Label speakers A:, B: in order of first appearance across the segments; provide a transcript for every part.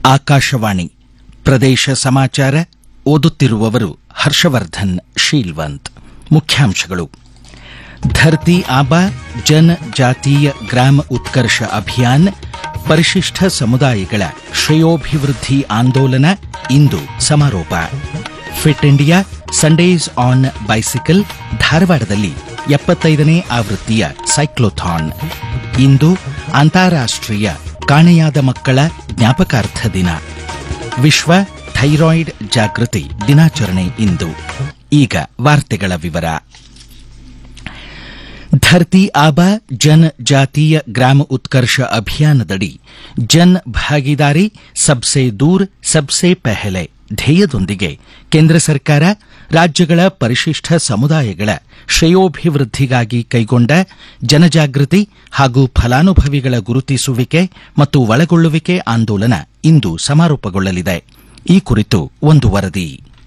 A: ಆಕಾಶವಾಣಿ ಪ್ರದೇಶ ಸಮಾಚಾರ ಓದುತ್ತಿರುವವರು ಹರ್ಷವರ್ಧನ್ ಶೀಲ್ವಂತ್ ಮುಖ್ಯಾಂಶಗಳು ಧರ್ತಿ ಆಬಾ ಜನ ಜಾತೀಯ ಗ್ರಾಮ ಉತ್ಕರ್ಷ ಅಭಿಯಾನ್ ಪರಿಶಿಷ್ಟ ಸಮುದಾಯಗಳ ಶ್ರೇಯೋಭಿವೃದ್ಧಿ ಆಂದೋಲನ ಇಂದು ಸಮಾರೋಪ fit India Sundays on bicycle ಧಾರವಾಡದಲ್ಲಿ ಎಪ್ಪತ್ತೈದನೇ ಆವೃತ್ತಿಯ ಸೈಕ್ಲೋಥಾನ್ ಇಂದು ಅಂತಾರಾಷ್ಟ್ರೀಯ ಕಾಣೆಯಾದ ಮಕ್ಕಳ ಜ್ಞಾಪಕಾರ್ಥ ದಿನ ವಿಶ್ವ ಥೈರಾಯ್ಡ್ ಜಾಗೃತಿ ದಿನಾಚರಣೆ ಇಂದು ಈಗ ವಾರ್ತೆಗಳ ವಿವರ ಧರ್ತಿ ಆಬಾ ಜನ್ ಜಾತೀಯ ಗ್ರಾಮ ಉತ್ಕರ್ಷ ಅಭಿಯಾನದಡಿ ಜನ್ ಭಾಗಿದಾರಿ ಸಬ್ಸೆ ದೂರ್ ಸಬ್ಸೆ ಪೆಹಲೆ ಧ್ಯೇಯದೊಂದಿಗೆ ಕೇಂದ್ರ ಸರ್ಕಾರ ರಾಜ್ಯಗಳ ಪರಿಶಿಷ್ಟ ಸಮುದಾಯಗಳ ಶ್ರೇಯೋಭಿವೃದ್ಧಿಗಾಗಿ ಕೈಗೊಂಡ ಜನಜಾಗೃತಿ ಹಾಗೂ ಫಲಾನುಭವಿಗಳ ಗುರುತಿಸುವಿಕೆ ಮತ್ತು ಒಳಗೊಳ್ಳುವಿಕೆ ಆಂದೋಲನ ಇಂದು ಸಮಾರೋಪಗೊಳ್ಳಲಿದೆ ಈ ಕುರಿತು ಒಂದು ವರದಿ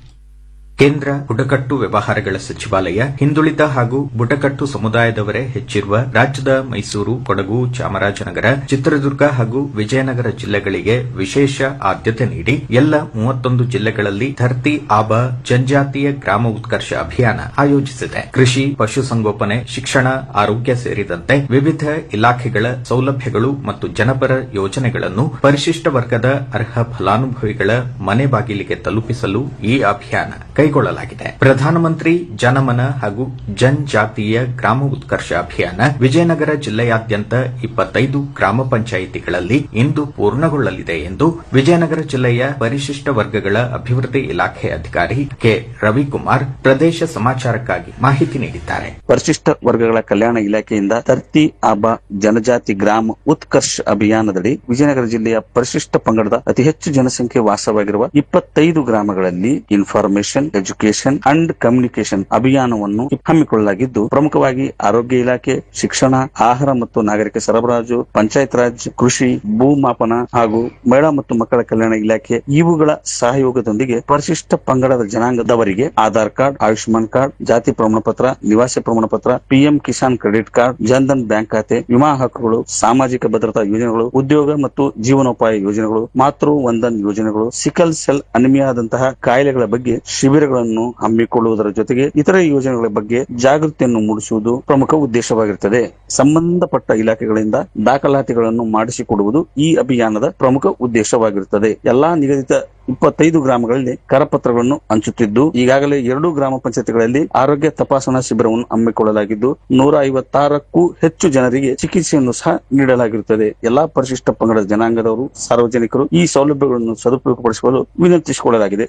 B: ಕೇಂದ್ರ ಬುಡಕಟ್ಟು ವ್ಯವಹಾರಗಳ ಸಚಿವಾಲಯ ಹಿಂದುಳಿದ ಹಾಗೂ ಬುಡಕಟ್ಟು ಸಮುದಾಯದವರೇ ಹೆಚ್ಚಿರುವ ರಾಜ್ಯದ ಮೈಸೂರು ಕೊಡಗು ಚಾಮರಾಜನಗರ ಚಿತ್ರದುರ್ಗ ಹಾಗೂ ವಿಜಯನಗರ ಜಿಲ್ಲೆಗಳಿಗೆ ವಿಶೇಷ ಆದ್ಯತೆ ನೀಡಿ ಎಲ್ಲ ಮೂವತ್ತೊಂದು ಜಿಲ್ಲೆಗಳಲ್ಲಿ ಧರ್ತಿ ಆಬ ಜನಜಾತೀಯ ಗ್ರಾಮ ಉತ್ಕರ್ಷ ಅಭಿಯಾನ ಆಯೋಜಿಸಿದೆ ಕೃಷಿ ಪಶುಸಂಗೋಪನೆ ಶಿಕ್ಷಣ ಆರೋಗ್ಯ ಸೇರಿದಂತೆ ವಿವಿಧ ಇಲಾಖೆಗಳ ಸೌಲಭ್ಯಗಳು ಮತ್ತು ಜನಪರ ಯೋಜನೆಗಳನ್ನು ಪರಿಶಿಷ್ಟ ವರ್ಗದ ಅರ್ಹ ಫಲಾನುಭವಿಗಳ ಮನೆ ಬಾಗಿಲಿಗೆ ತಲುಪಿಸಲು ಈ ಅಭಿಯಾನ ಕೈಗೊಳ್ಳಲಾಗಿದೆ ಪ್ರಧಾನಮಂತ್ರಿ ಜನಮನ ಹಾಗೂ ಜನಜಾತೀಯ ಗ್ರಾಮ ಉತ್ಕರ್ಷ ಅಭಿಯಾನ ವಿಜಯನಗರ ಜಿಲ್ಲೆಯಾದ್ಯಂತ ಇಪ್ಪತ್ತೈದು ಗ್ರಾಮ ಪಂಚಾಯಿತಿಗಳಲ್ಲಿ ಇಂದು ಪೂರ್ಣಗೊಳ್ಳಲಿದೆ ಎಂದು ವಿಜಯನಗರ ಜಿಲ್ಲೆಯ ಪರಿಶಿಷ್ಟ ವರ್ಗಗಳ ಅಭಿವೃದ್ಧಿ ಇಲಾಖೆ ಅಧಿಕಾರಿ ಕೆ ರವಿಕುಮಾರ್ ಪ್ರದೇಶ ಸಮಾಚಾರಕ್ಕಾಗಿ ಮಾಹಿತಿ ನೀಡಿದ್ದಾರೆ
C: ಪರಿಶಿಷ್ಟ ವರ್ಗಗಳ ಕಲ್ಯಾಣ ಇಲಾಖೆಯಿಂದ ಧರ್ತಿ ಆಬ ಜನಜಾತಿ ಗ್ರಾಮ ಉತ್ಕರ್ಷ್ ಅಭಿಯಾನದಡಿ ವಿಜಯನಗರ ಜಿಲ್ಲೆಯ ಪರಿಶಿಷ್ಟ ಪಂಗಡದ ಅತಿ ಹೆಚ್ಚು ಜನಸಂಖ್ಯೆ ವಾಸವಾಗಿರುವ ಇಪ್ಪತ್ತೈದು ಗ್ರಾಮಗಳಲ್ಲಿ ಇನ್ಫಾರ್ಮೇಶನ್ ಎಜುಕೇಶನ್ ಅಂಡ್ ಕಮ್ಯುನಿಕೇಶನ್ ಅಭಿಯಾನವನ್ನು ಹಮ್ಮಿಕೊಳ್ಳಲಾಗಿದ್ದು ಪ್ರಮುಖವಾಗಿ ಆರೋಗ್ಯ ಇಲಾಖೆ ಶಿಕ್ಷಣ ಆಹಾರ ಮತ್ತು ನಾಗರಿಕ ಸರಬರಾಜು ಪಂಚಾಯತ್ ರಾಜ್ ಕೃಷಿ ಭೂಮಾಪನ ಹಾಗೂ ಮಹಿಳಾ ಮತ್ತು ಮಕ್ಕಳ ಕಲ್ಯಾಣ ಇಲಾಖೆ ಇವುಗಳ ಸಹಯೋಗದೊಂದಿಗೆ ಪರಿಶಿಷ್ಟ ಪಂಗಡದ ಜನಾಂಗದವರಿಗೆ ಆಧಾರ್ ಕಾರ್ಡ್ ಆಯುಷ್ಮಾನ್ ಕಾರ್ಡ್ ಜಾತಿ ಪ್ರಮಾಣ ಪತ್ರ ನಿವಾಸ ಪ್ರಮಾಣ ಪತ್ರ PM Kisan credit card Jan Dhan bank ಖಾತೆ ವಿಮಾ ಹಕ್ಕುಗಳು ಸಾಮಾಜಿಕ ಭದ್ರತಾ ಯೋಜನೆಗಳು ಉದ್ಯೋಗ ಮತ್ತು ಜೀವನೋಪಾಯ ಯೋಜನೆಗಳು ಮಾತೃ ವಂದನ್ ಯೋಜನೆಗಳು ಸಿಕಲ್ ಸೆಲ್ ಅನಿಮಿಯಾದಂತಹ ಕಾಯಿಲೆಗಳ ಬಗ್ಗೆ ಶಿಬಿರಗಳನ್ನು ಹಮ್ಮಿಕೊಳ್ಳುವುದರ ಜೊತೆಗೆ ಇತರ ಯೋಜನೆಗಳ ಬಗ್ಗೆ ಜಾಗೃತಿಯನ್ನು ಮೂಡಿಸುವುದು ಪ್ರಮುಖ ಉದ್ದೇಶವಾಗಿರುತ್ತದೆ ಸಂಬಂಧಪಟ್ಟ ಇಲಾಖೆಗಳಿಂದ ದಾಖಲಾತಿಗಳನ್ನು ಮಾಡಿಸಿಕೊಡುವುದು ಈ ಅಭಿಯಾನದ ಪ್ರಮುಖ ಉದ್ದೇಶವಾಗಿರುತ್ತದೆ ಎಲ್ಲಾ ನಿಗದಿತ ಇಪ್ಪತ್ತೈದು ಗ್ರಾಮಗಳಲ್ಲಿ ಕರಪತ್ರಗಳನ್ನು ಹಂಚುತ್ತಿದ್ದು ಈಗಾಗಲೇ ಎರಡು ಗ್ರಾಮ ಪಂಚಾಯತ್ಗಳಲ್ಲಿ ಆರೋಗ್ಯ ತಪಾಸಣಾ ಶಿಬಿರವನ್ನು ಹಮ್ಮಿಕೊಳ್ಳಲಾಗಿದ್ದು ನೂರ ಐವತ್ತಾರಕ್ಕೂ ಹೆಚ್ಚು ಜನರಿಗೆ ಚಿಕಿತ್ಸೆಯನ್ನು ಸಹ ನೀಡಲಾಗಿರುತ್ತದೆ ಎಲ್ಲಾ ಪರಿಶಿಷ್ಟ ಪಂಗಡದ ಜನಾಂಗದವರು ಸಾರ್ವಜನಿಕರು ಈ ಸೌಲಭ್ಯಗಳನ್ನು ಸದುಪಯೋಗಪಡಿಸಿಕೊಳ್ಳಲು ವಿನಂತಿಸಿಕೊಳ್ಳಲಾಗಿದೆ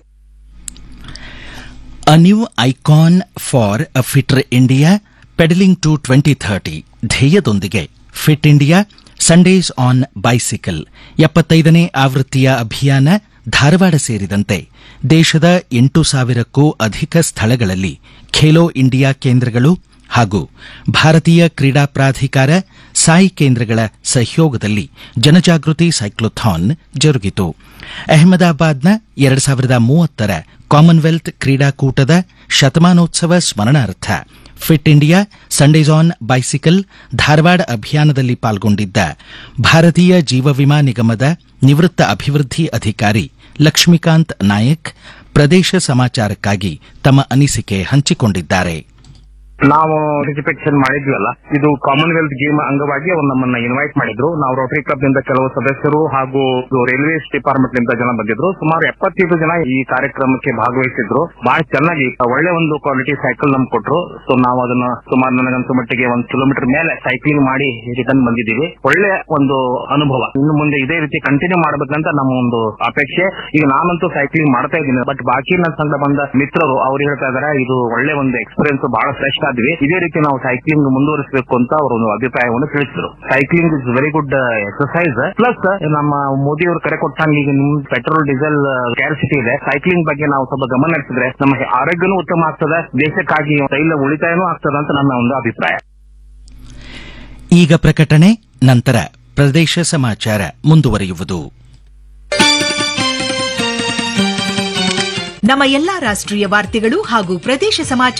A: A new icon for a fitter India pedalling to twenty thirty ಧ್ಯೇಯದೊಂದಿಗೆ fit India Sundays on bicycle ಎಪ್ಪತ್ತೈದನೇ ಆವೃತ್ತಿಯ ಅಭಿಯಾನ ಧಾರವಾಡ ಸೇರಿದಂತೆ ದೇಶದ ಎಂಟು ಸಾವಿರಕ್ಕೂ ಅಧಿಕ ಸ್ಥಳಗಳಲ್ಲಿ ಖೇಲೋ ಇಂಡಿಯಾ ಕೇಂದ್ರಗಳು ಹಾಗೂ ಭಾರತೀಯ ಕ್ರೀಡಾ ಪ್ರಾಧಿಕಾರ ಸಾಯಿ ಕೇಂದ್ರಗಳ ಸಹಯೋಗದಲ್ಲಿ ಜನಜಾಗೃತಿ ಸೈಕ್ಲೋಥಾನ್ ಜರುಗಿತು ಅಹಮದಾಬಾದ್ನ ಎರಡು ಸಾವಿರದ ಮೂವತ್ತರ ಕಾಮನ್ವೆಲ್ತ್ ಕ್ರೀಡಾಕೂಟದ ಶತಮಾನೋತ್ಸವ ಸ್ಮರಣಾರ್ಥ fit India Sundays on bicycle Dharwad ಅಭಿಯಾನದಲ್ಲಿ ಪಾಲ್ಗೊಂಡಿದ್ದ ಭಾರತೀಯ ಜೀವ ವಿಮಾ ನಿಗಮದ ನಿವೃತ್ತ ಅಭಿವೃದ್ಧಿ ಅಧಿಕಾರಿ ಲಕ್ಷ್ಮೀಕಾಂತ್ ನಾಯಕ್ ಪ್ರದೇಶ ಸಮಾಚಾರಕ್ಕಾಗಿ ತಮ್ಮ ಅನಿಸಿಕೆ ಹಂಚಿಕೊಂಡಿದ್ದಾರೆ
D: ನಾವು ಪಾರ್ಟಿಸಿಪೇಷನ್ ಮಾಡಿದ್ವಲ್ಲ ಇದು ಕಾಮನ್ವೆಲ್ತ್ ಗೇಮ್ ಅಂಗವಾಗಿ ಅವ್ರು ನಮ್ಮನ್ನ ಇನ್ವೈಟ್ ಮಾಡಿದ್ರು ನಾವು ರೋಟರಿ ಕ್ಲಬ್ ನಿಂದ ಕೆಲವು ಸದಸ್ಯರು ಹಾಗೂ ರೈಲ್ವೇಸ್ ಡಿಪಾರ್ಟ್ಮೆಂಟ್ ನಿಂದ ಜನ ಬಂದಿದ್ರು ಸುಮಾರು ಎಪ್ಪತ್ತೈದು ಜನ ಈ ಕಾರ್ಯಕ್ರಮಕ್ಕೆ ಭಾಗವಹಿಸಿದ್ರು ಬಹಳ ಚೆನ್ನಾಗಿ ಒಳ್ಳೆ ಒಂದು ಕ್ವಾಲಿಟಿ ಸೈಕಲ್ ನಮ್ಗೆ ಕೊಟ್ರು ಸೊ ನಾವು ಅದನ್ನ ಸುಮಾರು ನನಗನ್ಸೋ ಮಟ್ಟಿಗೆ ಒಂದು ಕಿಲೋಮೀಟರ್ ಮೇಲೆ ಸೈಕ್ಲಿಂಗ್ ಮಾಡಿ ರಿಟರ್ನ್ ಬಂದಿದ್ದೀವಿ ಒಳ್ಳೆ ಒಂದು ಅನುಭವ ಇನ್ನು ಮುಂದೆ ಇದೇ ರೀತಿ ಕಂಟಿನ್ಯೂ ಮಾಡಬೇಕಂತ ನಮ್ಮ ಒಂದು ಅಪೇಕ್ಷೆ ಈಗ ನಾನಂತೂ ಸೈಕ್ಲಿಂಗ್ ಮಾಡ್ತಾ ಇದ್ದೀನಿ ಬಟ್ ಬಾಕಿ ನನ್ನ ಸಂಘ ಬಂದ ಮಿತ್ರರು ಅವ್ರು ಹೇಳ್ತಾ ಇದಾರೆ ಇದು ಒಳ್ಳೆ ಒಂದು ಎಕ್ಸ್ಪೀರಿಯನ್ಸ್ ಬಹಳ ಶ್ರೇಷ್ಠ ಆದ್ವಿ ಇದೇ ರೀತಿ ನಾವು ಸೈಕ್ಲಿಂಗ್ ಮುಂದುವರಿಸಬೇಕು ಅಂತ ಅವರು ಒಂದು ಅಭಿಪ್ರಾಯವನ್ನು ತಿಳಿಸಿದ್ರು cycling is very good exercise plus ನಮ್ಮ ಮೋದಿ ಅವರು ಕರೆ ಕೊಟ್ಟಂಗೆ ಈಗ ನಿಮ್ ಪೆಟ್ರೋಲ್ ಡೀಸೆಲ್ ಕ್ಯಾರಿಸಿಟಿ ಇದೆ ಸೈಕ್ಲಿಂಗ್ ಬಗ್ಗೆ ನಾವು ಸ್ವಲ್ಪ ಗಮನ ಹರಿಸಿದ್ರೆ ನಮ್ಮ ಆರೋಗ್ಯನೂ ಉತ್ತಮ ಆಗ್ತದೆ ದೇಶಕ್ಕಾಗಿ ತೈಲ ಉಳಿತಾಯನೂ ಆಗ್ತದೆ ಅಂತ ನನ್ನ ಒಂದು ಅಭಿಪ್ರಾಯ
A: ಈಗ ಪ್ರಕಟಣೆ ನಂತರ ಪ್ರದೇಶ ಸಮಾಚಾರ ಮುಂದುವರಿಯುವುದು
E: ನಮ್ಮ ಎಲ್ಲಾ ರಾಷ್ಟ್ರೀಯ ವಾರ್ತೆಗಳು ಹಾಗೂ ಪ್ರದೇಶ ಸಮಾಚಾರ